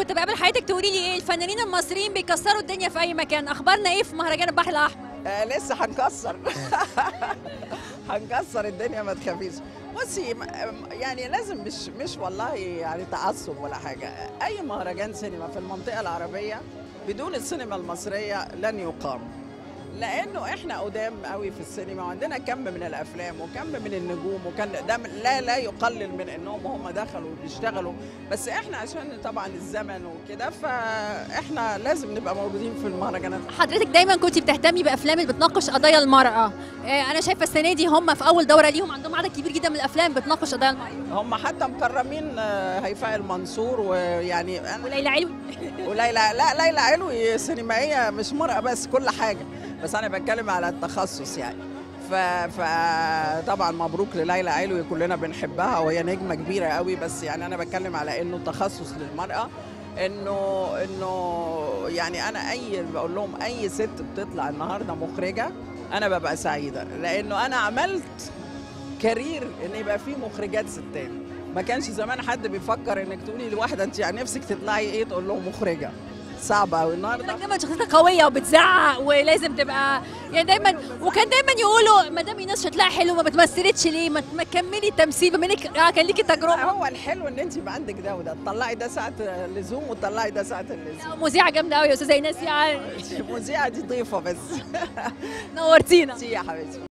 كنت بقابل حياتك تقولي لي ايه الفنانين المصريين بيكسروا الدنيا في اي مكان اخبارنا ايه في مهرجان البحر الاحمر آه لسه هنكسر هنكسر الدنيا ما تخافيش بصي م- يعني لازم مش مش والله يعني تعصب ولا حاجه اي مهرجان سينما في المنطقه العربيه بدون السينما المصريه لن يقام لانه احنا قدام قوي في السينما وعندنا كم من الافلام وكم من النجوم وكان ده من- لا لا يقلل من انهم هم دخلوا وبيشتغلوا بس احنا عشان طبعا الزمن وكده فاحنا لازم نبقى موجودين في المهرجانات حضرتك دايما كنت بتهتمي بافلام اللي بتناقش قضايا المراه آه، انا شايفه السنه دي هم في اول دوره ليهم عندهم عدد كبير جدا من الافلام بتناقش قضايا المراه هم حتى مكرمين آه، هيفاء المنصور ويعني أنا وليلى علوي وليلى لا ليلى علوي سينمائيه مش مرأة بس كل حاجه بس انا بتكلم على التخصص يعني ف... فطبعا مبروك لليلى علوي كلنا بنحبها وهي نجمه كبيره قوي بس يعني انا بتكلم على انه تخصص للمراه انه انه يعني انا اي بقول لهم اي ست بتطلع النهارده مخرجه انا ببقى سعيده لانه انا عملت كارير ان يبقى فيه مخرجات ستات ما كانش زمان حد بيفكر انك تقولي لواحده انت يعني نفسك تطلعي ايه تقول لهم مخرجه صعبه قوي النهارده حضرتك دايما شخصيتك قويه وبتزعق ولازم تبقى يعني دايما وكان دايما يقولوا ما دام ايناس شكلها حلو ما بتمثلتش ليه ما ما تكملي التمثيل بما انك آه، كان ليكي تجربه هو الحلو ان انت يبقى عندك ده وده تطلعي ده ساعه اللزوم وتطلعي ده ساعه اللزوم مذيعه جامده قوي يا استاذه ايناس يعني المذيعه دي ضيفه بس نورتينا ميرسي يا حبيبتي